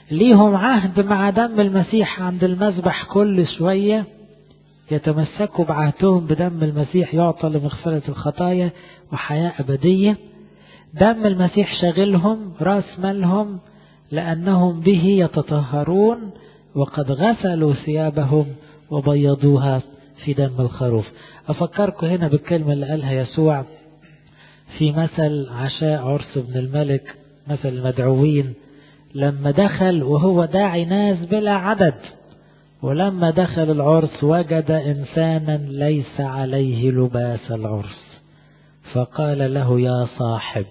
[SPEAKER 1] ليهم عهد مع دم المسيح عند المذبح كل شوية يتمسكوا بعهدهم بدم المسيح يعطى لمغفرة الخطايا وحياة أبدية دم المسيح شغلهم راس مالهم لأنهم به يتطهرون وقد غسلوا ثيابهم وبيضوها في دم الخروف أفكركم هنا بالكلمة اللي قالها يسوع في مثل عشاء عرس ابن الملك مثل المدعوين لما دخل وهو داعي ناس بلا عدد ولما دخل العرس وجد إنسانا ليس عليه لباس العرس فقال له يا صاحب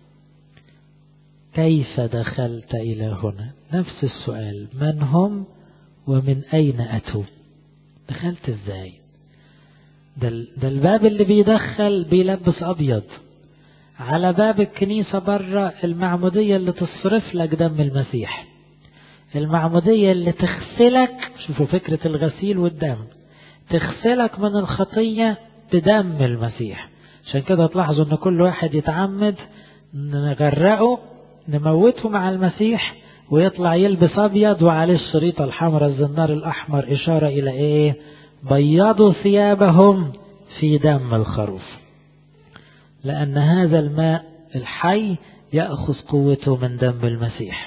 [SPEAKER 1] كيف دخلت إلى هنا نفس السؤال من هم ومن أين أتوا دخلت ازاي ده, ده الباب اللي بيدخل بيلبس أبيض على باب الكنيسة بره المعمودية اللي تصرف لك دم المسيح المعمودية اللي تغسلك شوفوا فكرة الغسيل والدم تغسلك من الخطية بدم المسيح عشان كده تلاحظوا ان كل واحد يتعمد نغرقه نموته مع المسيح ويطلع يلبس ابيض وعليه الشريطة الحمراء الزنار الاحمر اشارة الى ايه بيضوا ثيابهم في دم الخروف لان هذا الماء الحي يأخذ قوته من دم المسيح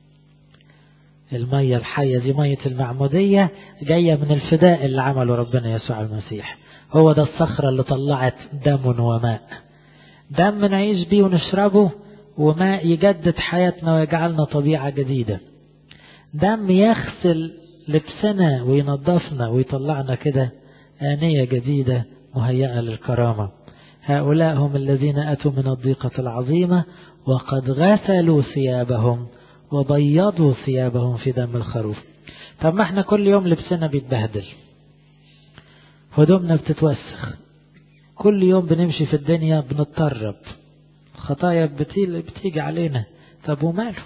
[SPEAKER 1] المية الحية دي مية المعمودية جاية من الفداء اللي عمله ربنا يسوع المسيح هو ده الصخرة اللي طلعت دم وماء دم نعيش بيه ونشربه وماء يجدد حياتنا ويجعلنا طبيعة جديدة دم يغسل لبسنا وينظفنا ويطلعنا كده آنية جديدة مهيئة للكرامة هؤلاء هم الذين أتوا من الضيقة العظيمة وقد غسلوا ثيابهم وبيضوا ثيابهم في دم الخروف طب ما احنا كل يوم لبسنا بيتبهدل هدومنا بتتوسخ كل يوم بنمشي في الدنيا بنتطرب خطايا بتيجي علينا طب وماله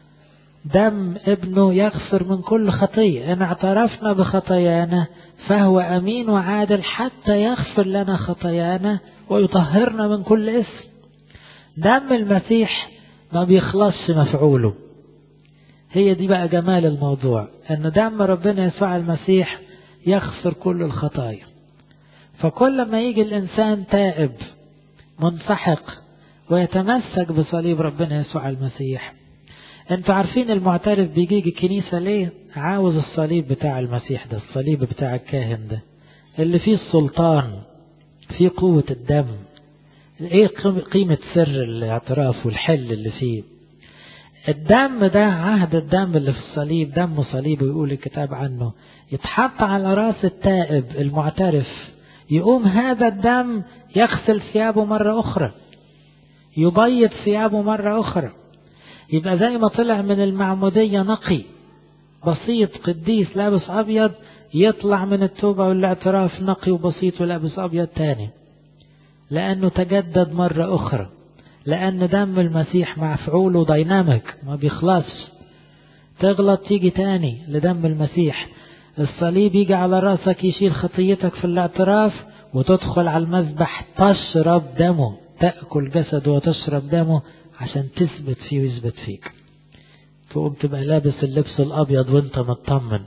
[SPEAKER 1] دم ابنه يغفر من كل خطية إن اعترفنا بخطايانا فهو أمين وعادل حتى يغفر لنا خطايانا ويطهرنا من كل اسم دم المسيح ما بيخلصش مفعوله هي دي بقى جمال الموضوع ان دم ربنا يسوع المسيح يغفر كل الخطايا فكل ما يجي الانسان تائب منسحق ويتمسك بصليب ربنا يسوع المسيح انتوا عارفين المعترف بيجي الكنيسة ليه عاوز الصليب بتاع المسيح ده الصليب بتاع الكاهن ده اللي فيه السلطان فيه قوة الدم ايه قيمة سر الاعتراف والحل اللي فيه الدم ده عهد الدم اللي في الصليب دم صليب ويقول الكتاب عنه يتحط على راس التائب المعترف يقوم هذا الدم يغسل ثيابه مرة أخرى يبيض ثيابه مرة أخرى يبقى زي ما طلع من المعمودية نقي بسيط قديس لابس أبيض يطلع من التوبة والاعتراف نقي وبسيط ولابس أبيض تاني لأنه تجدد مرة أخرى لأن دم المسيح مفعوله دايناميك ما بيخلصش تغلط تيجي تاني لدم المسيح الصليب يجي على راسك يشيل خطيتك في الاعتراف وتدخل على المذبح تشرب دمه تأكل جسده وتشرب دمه عشان تثبت فيه ويثبت فيك تقوم تبقى لابس اللبس الأبيض وانت مطمن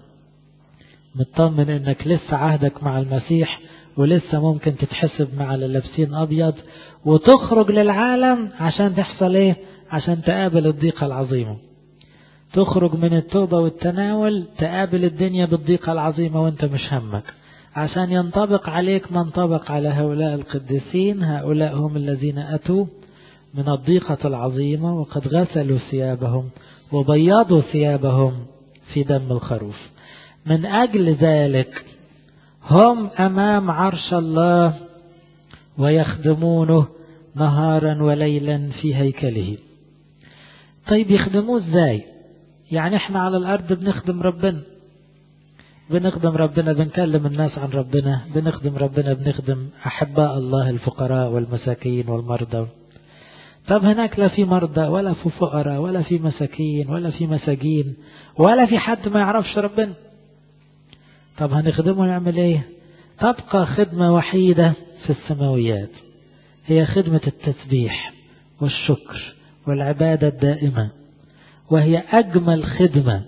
[SPEAKER 1] مطمن انك لسه عهدك مع المسيح ولسه ممكن تتحسب مع اللي لابسين أبيض وتخرج للعالم عشان تحصل ايه عشان تقابل الضيقة العظيمة تخرج من التوبة والتناول تقابل الدنيا بالضيقة العظيمة وانت مش همك عشان ينطبق عليك ما انطبق على هؤلاء القديسين هؤلاء هم الذين أتوا من الضيقة العظيمة وقد غسلوا ثيابهم وبيضوا ثيابهم في دم الخروف من أجل ذلك هم أمام عرش الله ويخدمونه نهارا وليلا في هيكله طيب يخدموه ازاي يعني احنا على الارض بنخدم ربنا بنخدم ربنا بنكلم الناس عن ربنا بنخدم ربنا بنخدم احباء الله الفقراء والمساكين والمرضى طب هناك لا في مرضى ولا في فقراء ولا في مساكين ولا في مساجين ولا في حد ما يعرفش ربنا طب هنخدمه نعمل ايه تبقى خدمة وحيدة في السماويات هي خدمة التسبيح والشكر والعبادة الدائمة وهي أجمل خدمة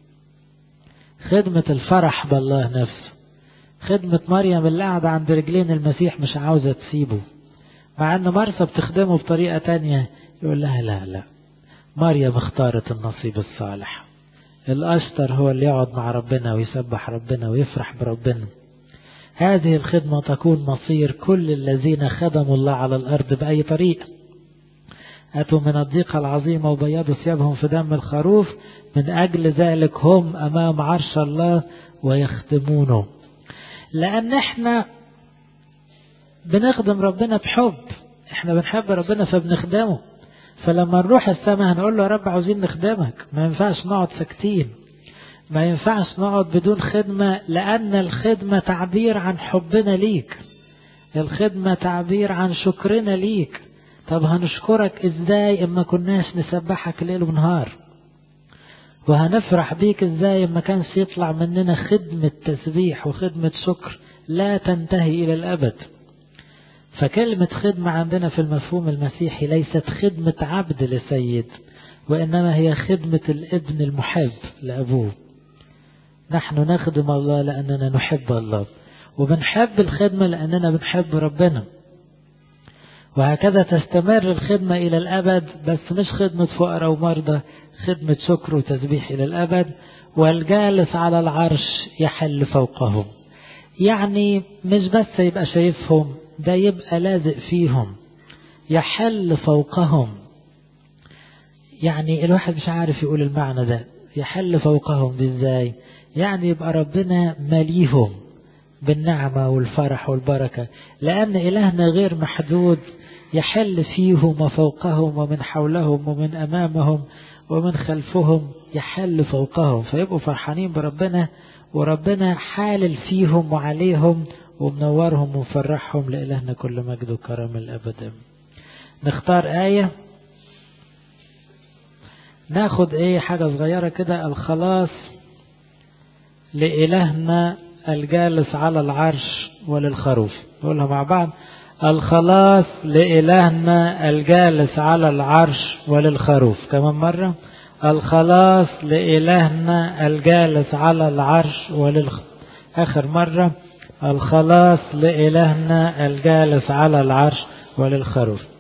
[SPEAKER 1] خدمة الفرح بالله نفسه خدمة مريم اللي قاعدة عند رجلين المسيح مش عاوزة تسيبه مع أن مرسى بتخدمه بطريقة تانية يقول لها لا لا مريم اختارت النصيب الصالح الأشطر هو اللي يقعد مع ربنا ويسبح ربنا ويفرح بربنا هذه الخدمة تكون مصير كل الذين خدموا الله على الأرض بأي طريقة أتوا من الضيقة العظيمة وبيضوا ثيابهم في دم الخروف من أجل ذلك هم أمام عرش الله ويخدمونه لأن احنا بنخدم ربنا بحب احنا بنحب ربنا فبنخدمه فلما نروح السماء هنقول له يا رب عاوزين نخدمك ما ينفعش نقعد ساكتين ما ينفعش نقعد بدون خدمة لأن الخدمة تعبير عن حبنا ليك الخدمة تعبير عن شكرنا ليك طب هنشكرك ازاي اما كناش نسبحك ليل ونهار وهنفرح بيك ازاي اما كانش يطلع مننا خدمة تسبيح وخدمة شكر لا تنتهي الى الابد فكلمة خدمة عندنا في المفهوم المسيحي ليست خدمة عبد لسيد وإنما هي خدمة الابن المحب لأبوه نحن نخدم الله لأننا نحب الله وبنحب الخدمة لأننا بنحب ربنا وهكذا تستمر الخدمة إلى الأبد بس مش خدمة فقراء ومرضى خدمة شكر وتسبيح إلى الأبد والجالس على العرش يحل فوقهم يعني مش بس يبقى شايفهم ده يبقى لازق فيهم يحل فوقهم يعني الواحد مش عارف يقول المعنى ده يحل فوقهم ازاي يعني يبقى ربنا مليهم بالنعمة والفرح والبركة لأن إلهنا غير محدود يحل فيهم وفوقهم ومن حولهم ومن أمامهم ومن خلفهم يحل فوقهم فيبقوا فرحانين بربنا وربنا حالل فيهم وعليهم ومنورهم ومفرحهم لإلهنا كل مجد وكرم الأبد نختار آية ناخد ايه حاجة صغيرة كده الخلاص لإلهنا الجالس على العرش وللخروف نقولها مع بعض الخلاص لإلهنا الجالس على العرش وللخروف كمان مرة الخلاص لإلهنا الجالس على العرش وللخروف آخر مرة الخلاص لإلهنا الجالس على العرش وللخروف